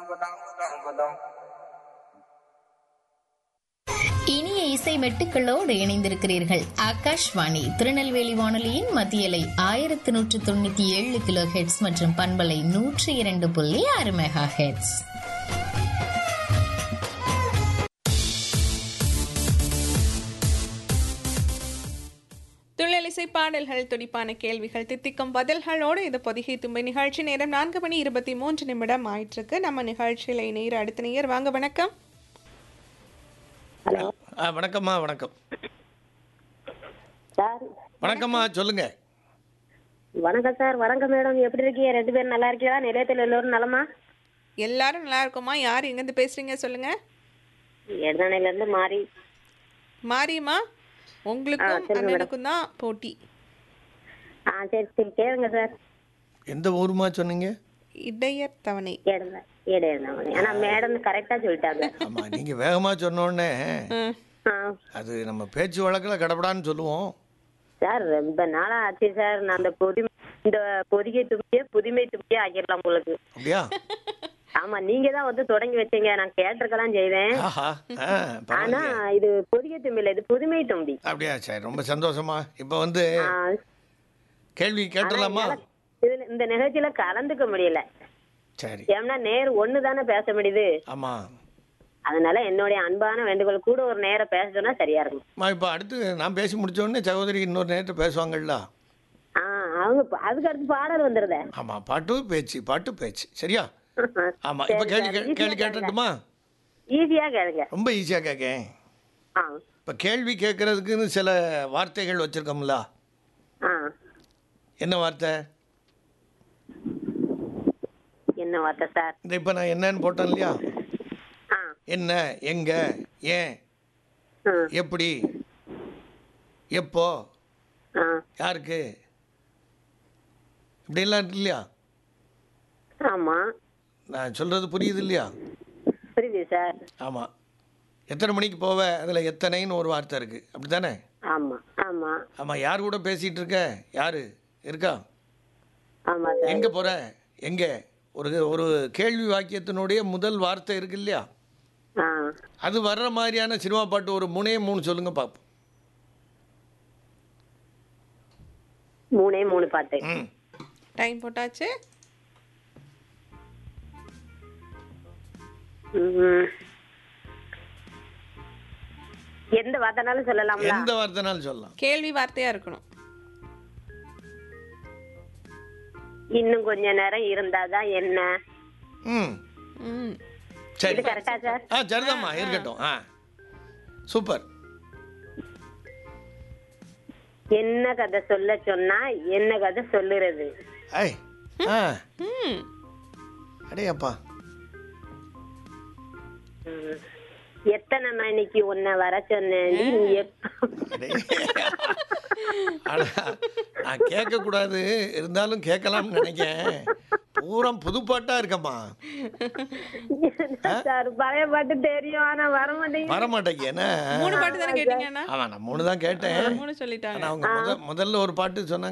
இனிய இசை மெட்டுக்களோடு இணைந்திருக்கிறீர்கள் ஆகாஷ்வாணி திருநெல்வேலி வானொலியின் மத்தியலை ஆயிரத்தி நூற்று தொண்ணூத்தி ஏழு கிலோ ஹெட்ஸ் மற்றும் பண்பலை நூற்றி இரண்டு புள்ளி ஆறு மெகா ஹெட்ஸ் துள்ளலிசை பாடல்கள் துடிப்பான கேள்விகள் தித்திக்கும் பதில்களோடு இது பொதிகை தும்பை நிகழ்ச்சி நேரம் நான்கு மணி இருபத்தி மூன்று நிமிடம் ஆயிட்டிருக்கு நம்ம நிகழ்ச்சியில நேர் அடுத்த நேயர் வாங்க வணக்கம் ஹலோ ஆ வணக்கம்மா வணக்கம் சார் வணக்கம்மா சொல்லுங்க வணக்கம் சார் வணக்கம் மேடம் எப்படி இருக்கீங்க ரெண்டு பேரும் நல்லா இருக்கீங்களா நிலையத்தில் எல்லோரும் நலமா எல்லாரும் நல்லா இருக்குமா யார் எங்கேருந்து பேசுறீங்க சொல்லுங்க எடனேலேருந்து மாறி மாரியம்மா உங்களுக்கும் சொல்லுங்க அண்ணனுக்கும் தான் போட்டி ஆ சரி சரி கேளுங்க சார் எந்த ஊருமா சொன்னீங்க இடையர் தவணை கேளுங்க ஏடையா ஆனால் மேடம் கரெக்டாக சொல்லிட்டாங்க ஆமாம் நீங்கள் வேகமாக சொன்னோடனே ம். ஆ அது நம்ம பேச்சு வழக்கில் கடப்படான்னு சொல்லுவோம் சார் ரொம்ப நாளா ஆச்சு சார் நான் அந்த பொதுமை இந்த பொதிகை தும்பியே புதுமை தும்பியே ஆக்கிடலாம் உங்களுக்கு அப்படியா ஆமா நீங்க தான் வந்து தொடங்கி வச்சீங்க நான் கேட்டிருக்கலாம் செய்வேன் ஆஹா ஆ ஆனா பரவாயில்லையே இது பொதிகை தும்பி இல்ல இது புதுமை தும்பி அப்படியா சரி ரொம்ப சந்தோஷமா இப்போ வந்து ஆ, கேள்வி கேட்டுடலாமா ஆனா இதுல இந்த நிகழ்ச்சியில கலந்துக்க முடியல சரி ஏன்னா நேர் ஒண்ணு தானே பேச முடியுது ஆமாம் அதனால என்னுடைய அன்பான வேண்டுகோள் கூட ஒரு நேரம் பேச சொன்னா சரியா இருக்கும் அம்மா இப்போ அடுத்து நான் பேசி முடிச்ச உடனே சகோதரி இன்னொரு நேரத்தை பேசுவாங்கல்ல ஆ அவங்க ப- அதுக்கு அடுத்து பாடல் வந்துருதே ஆமாம் பாட்டு பேச்சு பாட்டு பேச்சு சரியா ஆமாம் இப்போ கேள்வி கே- கேள்வி கேட்டுட்டுமா ஈஸியா கேளுங்க ரொம்ப ஈஸியாக கேட்கேன் ஆ இப்போ கேள்வி கேட்கறதுக்குன்னு சில வார்த்தைகள் வச்சுருக்கோம்ல ஆ என்ன வார்த்தை என்ன வார்த்தை சார் இந்த இப்போ நான் என்னன்னு போட்டேன் இல்லையா ஆ என்ன எங்கே ஏன் ஆ எப்படி எப்போ ஆ யாருக்கு இப்படியெல்லாம் இருக்கு இல்லையா ஆமா நான் சொல்கிறது புரியுது இல்லையா புரியுது சார் ஆமாம் எத்தனை மணிக்கு போவ அதில் எத்தனைன்னு ஒரு வார்த்தை இருக்குது அப்படி தானே ஆமா ஆமா ஆமாம் யார் கூட பேசிகிட்டு இருக்க யார் இருக்கா ஆமா சார் எங்கே போகிற எங்கே ஒரு ஒரு கேள்வி வாக்கியத்தினுடைய முதல் வார்த்தை இருக்கு இல்லையா ஆ அது வர்ற மாதிரியான சினிமா பாட்டு ஒரு மூணே மூணு சொல்லுங்க பார்ப்போம் மூணே மூணு பாட்டு ம் டைம் போட்டாச்சு ம். எந்த வார்த்தைனாலும் சொல்லலாம்ல எந்த வார்த்தைனாலும் சொல்லலாம் கேள்வி வார்த்தையா இருக்கணும் இன்னும் கொஞ்ச நேரம் இருந்தாதான் என்ன ம் ம் சரி இது கரெக்டா சார் ஆ சரிதாம்மா இருக்கட்டும் ஆ சூப்பர் என்ன கதை சொல்ல சொன்னா என்ன கதை சொல்லுறது ஐ ஆ ம் அடே அப்பா ம். எத்தனை மணிக்கு உன்னை வர சொன்னேன் நீ எப்ப- அடே ஆனா நான் கேட்கக்கூடாது இருந்தாலும் கேட்கலாம்னு நினைக்கேன் பூரா புதுப்பாட்டா இருக்கம்மா சார் பழைய பாட்டு தெரியும் ஆனா வர மாட்டேங்குது வர மாட்டேங்க என்ன மூணு பாட்டு தானே கேட்டீங்கன்னா ஆமா நான் மூணு தான் கேட்டேன் மூணு சொல்லிட்டாங்க ஆனா அவங்க முத முதல்ல ஒரு பாட்டு சொன்னாங்க